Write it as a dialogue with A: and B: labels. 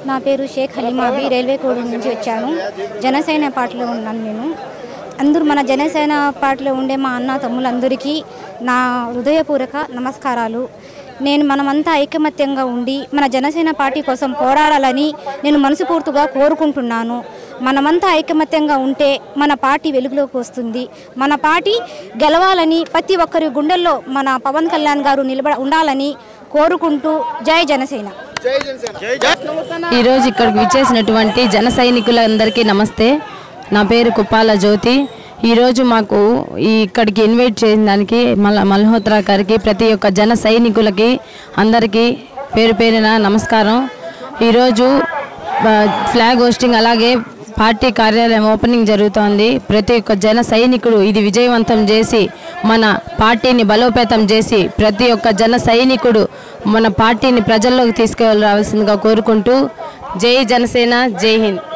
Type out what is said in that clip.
A: నా పేరు Sheikh హలీమాబి railway code నుంచి వచ్చాను జనసేన పార్టీలో ఉన్నాను నేను అందరూ మన జనసేన పార్టీలో ఉండే మా అన్న తమ్ములందరికీ నా హృదయపూర్వక నమస్కారాలు నేను మనమంతా ఐకమత్యంగా ఉండి మన జనసేన పార్టీ కోసం పోరాడాలని నేను మనసుపూర్తిగా కోరుకుంటున్నాను మనమంతా ఐకమత్యంగా ఉంటే మన పార్టీ వెలుగులోకి వస్తుంది మన పార్టీ గెలవాలని ప్రతి ఒక్కరి గుండెల్లో మన పవన్ కళ్యాణ్ గారు నిలబడ ఉండాలని కోరుకుంటూ జై జనసేన
B: ఈరోజు ఇక్కడికి విచ్చేసినటువంటి జన సైనికులందరికీ నమస్తే నా పేరు కుప్పాల జ్యోతి ఈరోజు మాకు ఈ ఇక్కడికి ఇన్వైట్ చేసిన దానికి మల్ మల్హోత్రా గారికి ప్రతి ఒక్క జన సైనికులకి అందరికీ పేరు పేరిన నమస్కారం ఈరోజు ఆ, ఫ్లాగ్ హోస్టింగ్ అలాగే పార్టీ కార్యాలయం ఓపెనింగ్ జరుగుతోంది ప్రతి ఒక్క జన సైనికుడు ఇది విజయవంతం చేసి మన పార్టీని బలోపేతం చేసి ప్రతి ఒక్క జన సైనికుడు మన పార్టీని ప్రజల్లోకి తీసుకువెళ్ళవలసిందిగా కోరుకుంటూ జై జనసేన జై హింద్